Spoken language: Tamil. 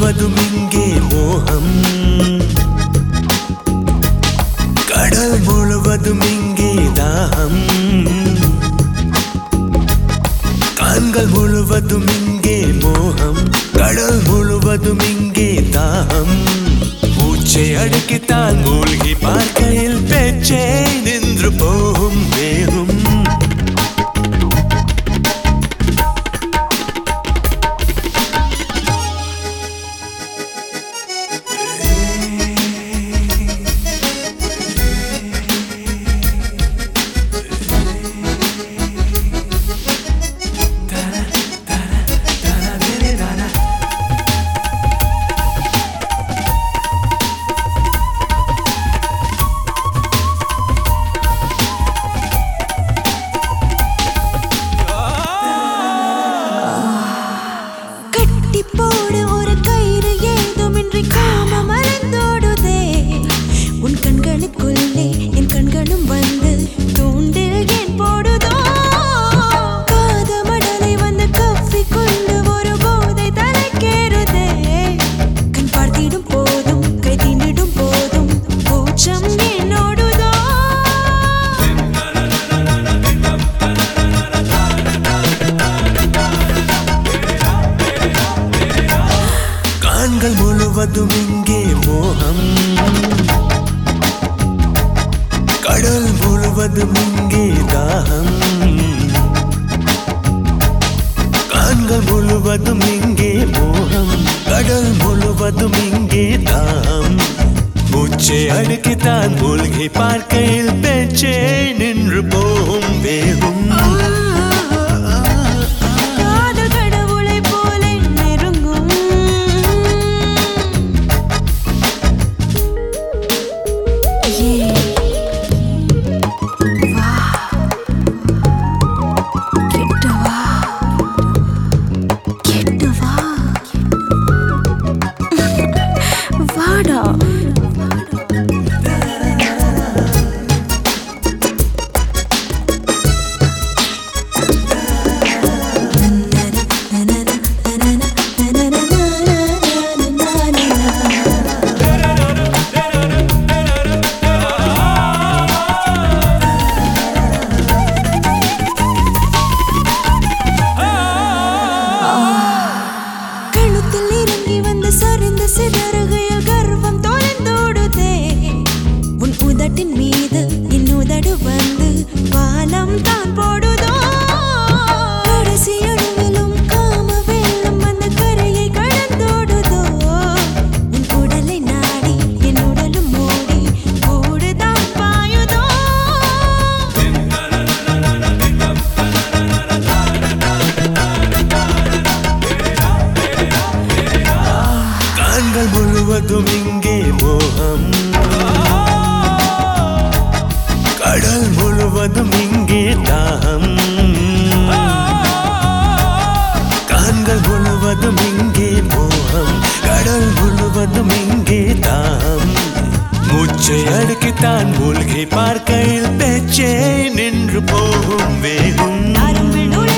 முழுவதும் இங்கே மோகம் கடல் முழுவதும் இங்கே தாகம் கண்கள் முழுவதும் இங்கே மோகம் கடல் முழுவதும் இங்கே தாகம் மூச்சை அடுக்கித்தான் மூழ்கி பார்க்கையில் பேச்சே நின்று போகும் வேகும் கட்டி போடு ஒரு கயிறு ஏதுமின்றி காம மறந்தோடுதே உன் கண்களுக்குள்ளே என் கண்களும் வந்து தூண்டில் ஏன் போடுதோ காதமடலை வந்து கவ்வி கொண்டு ஒரு போதை தலைக்கேறுதே கண் பார்த்திடும் போதும் கை தீண்டிடும் போதும் கூச்சம் என்னோடுதோ காண்கள் முழுவதும் இங்கே மோகம் கடல் முழுவதும் இங்கே தாகம் காண்கள் முழுவதும் இங்கே மோகம் கடல் முழுவதும் இங்கே தாகம் மூச்சை அடுக்கித்தான் மூழ்கி பார்க்கையில் பேச்சே நின்று போகும் வேகும் காதல் கடவுளை போல நெருங்கும் வாடா கழுத்தில் இறங்கி வந்து சரிந்து சிதறுகையில் கர்வம் தொலைந்தோடுதே உன் உதட்டின் மீது என் உதடு வந்து பாலம் தான் போடுதோ கடைசி அணுவிலும் காம வெள்ளம் அந்த கரையை கடந்தோடுதோ உன் உடலை நாடி என் உடலும் மூடி கூடுதான் பாயுதோ காண்கள் முழுவதும் இங்கே மோகம் கடல் முழுவதும் இங்கே தாகம் காண்கள் முழுவதும் இங்கே மோகம் கடல் முழுவதும் இங்கே தாகம் மூச்சை அடுக்கித்தான் மூழ்கி பார்க்கையில் பேச்சே நின்று போகும் வேகும் நரம்பில்